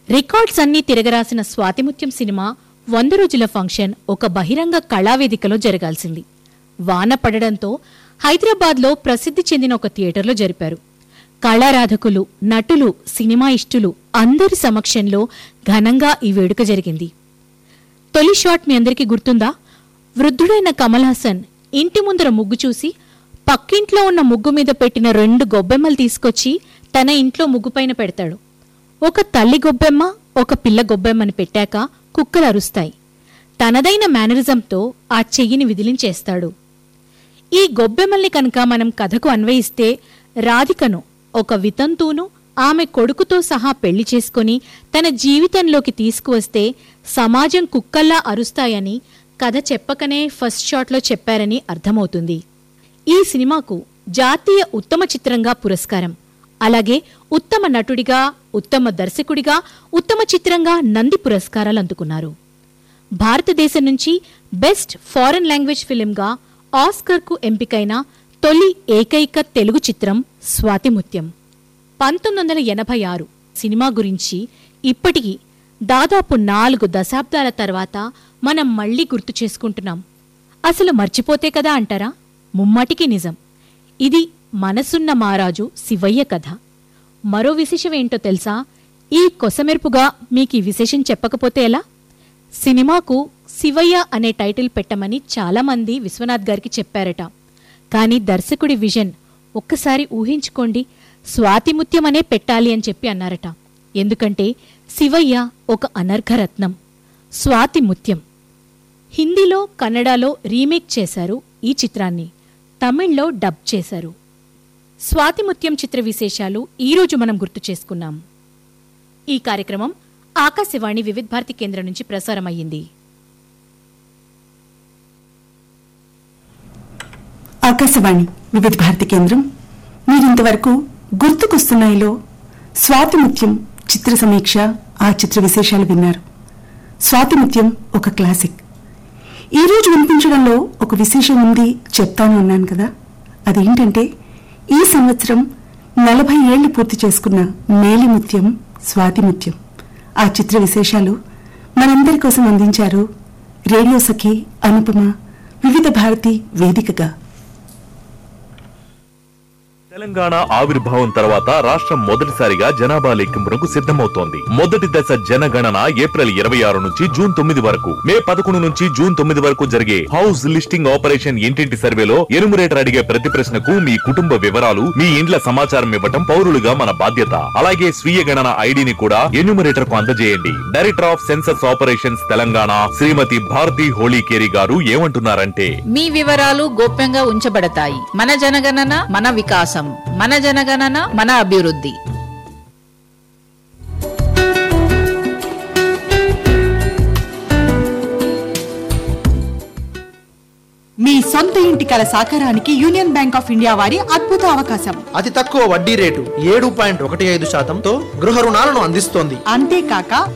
records అన్నీ తిరగరాసిన Swathi Muthyam cinema వంద రోజుల ఫంక్షన్ ఒక బహిరంగ కళావేదికలో జరగాల్సింది వాన పడడంతో హైదరాబాద్లో ప్రసిద్ధి చెందిన ఒక థియేటర్లో జరిపారు కళారాధకులు నటులు సినిమా ఇష్టులు అందరి సమక్షంలో ఘనంగా ఈ వేడుక జరిగింది తొలి షాట్ మీ అందరికీ గుర్తుందా వృద్ధుడైన కమల్ హాసన్ ఇంటి ముందర ముగ్గు చూసి పక్కింట్లో ఉన్న ముగ్గు మీద పెట్టిన రెండు గొబ్బెమ్మలు తీసుకొచ్చి తన ఇంట్లో ముగ్గుపైన పెడతాడు ఒక తల్లి గొబ్బెమ్మ ఒక పిల్ల గొబ్బెమ్మని పెట్టాక కుక్కలు అరుస్తాయి తనదైన మేనరిజంతో ఆ చెయ్యిని విదిలించేస్తాడు ఈ గొబ్బెమ్మల్ని కనుక మనం కథకు అన్వయిస్తే రాధికను ఒక వితంతువును ఆమె కొడుకుతో సహా పెళ్లి చేసుకొని తన జీవితంలోకి తీసుకువస్తే సమాజం కుక్కల్లా అరుస్తాయని కథ చెప్పకనే ఫస్ట్ షాట్లో చెప్పారని అర్థమవుతుంది ఈ సినిమాకు జాతీయ ఉత్తమ చిత్రంగా పురస్కారం అలాగే ఉత్తమ నటుడిగా ఉత్తమ దర్శకుడిగా ఉత్తమ చిత్రంగా నంది పురస్కారాలు అందుకున్నారు భారతదేశం నుంచి బెస్ట్ ఫారెన్ లాంగ్వేజ్ ఫిలింగా ఆస్కర్కు ఎంపికైన తొలి ఏకైక తెలుగు చిత్రం స్వాతిముత్యం పంతొమ్మిది వందల ఎనభై ఆరు సినిమా గురించి ఇప్పటికీ దాదాపు నాలుగు దశాబ్దాల తర్వాత మనం మళ్ళీ గుర్తు చేసుకుంటున్నాం అసలు మర్చిపోతే కదా అంటారా ముమ్మాటికి నిజం ఇది మనసున్న మారాజు శివయ్య కథ మరో విశేషం ఏంటో తెలుసా ఈ కొసమెరుపుగా మీకు ఈ విశేషం చెప్పకపోతే ఎలా సినిమాకు శివయ్య అనే టైటిల్ పెట్టమని చాలామంది విశ్వనాథ్ గారికి చెప్పారట కానీ దర్శకుడి విజన్ ఒక్కసారి ఊహించుకోండి స్వాతిముత్యం అనే పెట్టాలి అని చెప్పి అన్నారట ఎందుకంటే శివయ్య ఒక అనర్ఘరత్నం స్వాతిముత్యం హిందీలో కన్నడలో రీమేక్ చేశారు ఈ చిత్రాన్ని తమిళ్లో డబ్ చేశారు స్వాతిముత్యం చిత్ర విశేషాలు ఈరోజు మనం గుర్తు చేసుకున్నాం ఈ కార్యక్రమం ఆకాశవాణి వివిధ భారతి కేంద్రం నుంచి ప్రసారమయ్యింది ఆకాశవాణి వివిధ భారతి కేంద్రం మీరింతవరకు గుర్తుకొస్తున్నాయిలో స్వాతిముత్యం చిత్ర సమీక్ష ఆ చిత్ర విశేషాలు విన్నారు స్వాతిముత్యం ఒక క్లాసిక్ ఈ రోజు వినిపించడంలో ఒక విశేషం ఉంది చెప్తాను అన్నాను కదా అదేంటంటే ఈ సంవత్సరం నలభై ఏళ్లు పూర్తి చేసుకున్న మేలిముత్యం స్వాతిముత్యం ఆ చిత్ర విశేషాలు మనందరి కోసం అందించారు రేడియో సఖి అనుపమ వివిధ భారతి వేదికగా తెలంగాణ ఆవిర్భావం తర్వాత రాష్ట్రం మొదటిసారిగా జనాభా లెక్కింపునకు సిద్ధమవుతోంది మొదటి దశ జనగణన ఏప్రిల్ ఇరవై ఆరు నుంచి జూన్ తొమ్మిది వరకు మే పదకొండు నుంచి జూన్ తొమ్మిది వరకు జరిగే హౌస్ లిస్టింగ్ ఆపరేషన్ ఇంటింటి సర్వేలో ఎనుమరేటర్ అడిగే ప్రతి ప్రశ్నకు మీ కుటుంబ వివరాలు మీ ఇండ్ల సమాచారం ఇవ్వటం పౌరులుగా మన బాధ్యత అలాగే స్వీయ గణన ఐడిని కూడా ఎన్యూమరేటర్ కు అందజేయండి director of census operations Telangana Shrimati Bharati Holikeri garu ఏమంటున్నారంటే మీ వివరాలు గోప్యంగా ఉంచబడతాయి మన జనగణన మన వికాసం మన జనగణన మన అభివృద్ధి మీ సొంత ఇంటి కల సాకారానికి యూనియన్ బ్యాంక్ ఆఫ్ ఇండియా వారి అద్భుత అవకాశం అతి తక్కువ వడ్డీ రేటు ఏడు పాయింట్ ఒకటి ఐదు శాతంతో గృహ రుణాలను అందిస్తోంది అంతేకాక